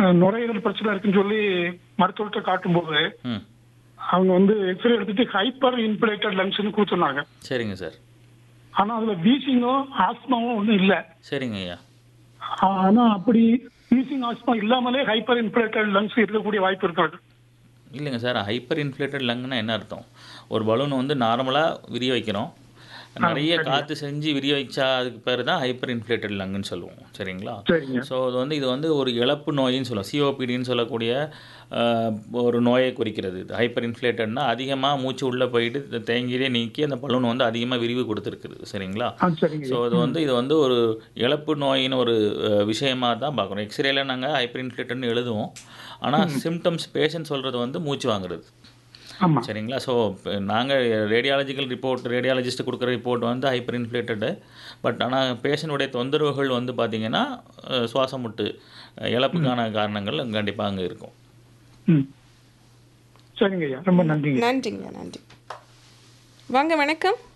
அஹ், நுரையீரல் பிரச்சனை இருக்குன்னு சொல்லி மருத்துவர்கிட்ட காட்டும்போது ம் அவங்க வந்து எக்ஸ்ரே எடுத்துட்டு ஹைப்பர் இன்ஃபிளேட்டட் லங்ஸ்னு கொடுத்துருந்தாங்க சரிங்க சார் ஆனா அதுல வீசிங்கோ ஆஸ்மாவும் ஒன்றும் இல்லை சரிங்க ஐயா ஆனா அப்படி வீசிங் ஆஸ்மா இல்லாமலே ஹைப்பர் இன்ஃபிளேட்டட் லங்ஸ் இருக்கக்கூடிய வாய்ப்பு இருக்காது இல்லைங்க சார் ஹைப்பர் இன்ஃப்ளேட்டட் லங்னா என்ன அர்த்தம் ஒரு பலூன் வந்து நார்மலாக விரிய வைக்கிறோம் நிறைய காற்று செஞ்சு விரிய வச்சா அதுக்கு பேர் தான் ஹைப்பர் இன்ஃப்ளேட்டட் லங்குன்னு சொல்லுவோம் சரிங்களா சரிங்க ஸோ அது வந்து இது வந்து ஒரு இழப்பு நோயின்னு சொல்லுவோம் சிஓபிடின்னு சொல்லக்கூடிய அஹ், ஒரு நோயை குறிக்கிறது ஹைப்பர் இன்ஃப்ளேட்டட்னா அதிகமாக மூச்சு உள்ளே போயிட்டு இந்த தேங்கிலே நீக்கி அந்த பலூன் வந்து அதிகமாக விரிவு கொடுத்துருக்குது சரிங்களா ஆ சரிங்க ஸோ இது வந்து இது வந்து ஒரு இழப்பு நோயின்னு ஒரு அஹ், விஷயமா தான் பார்க்குறோம் எக்ஸ்ரேல நாங்கள் ஹைப்பர் இன்ஃப்ளேட்டட்னு எழுதுவோம் ஆனால் சிம்டம்ஸ் பேஷண்ட் சொல்கிறது வந்து மூச்சு வாங்குறது ஆமா சரிங்களா ஸோ நாங்கள் ரேடியாலஜிக்கல் ரிப்போர்ட் ரேடியாலஜிஸ்ட் கொடுக்குற ரிப்போர்ட் வந்து ஹைப்பர் இன்ஃப்ளேட்டடு பட் ஆனால் பேஷண்ட்டுடைய தொந்தரவுகள் வந்து பார்த்திங்கன்னா அஹ், சுவாசமுட்டு அஹ், இழப்புக்கான காரணங்கள் கண்டிப்பாக அங்கே இருக்கும் ம் சரிங்க ஐயா ரொம்ப நன்றிங்க நன்றிங்க நன்றி வாங்க வணக்கம்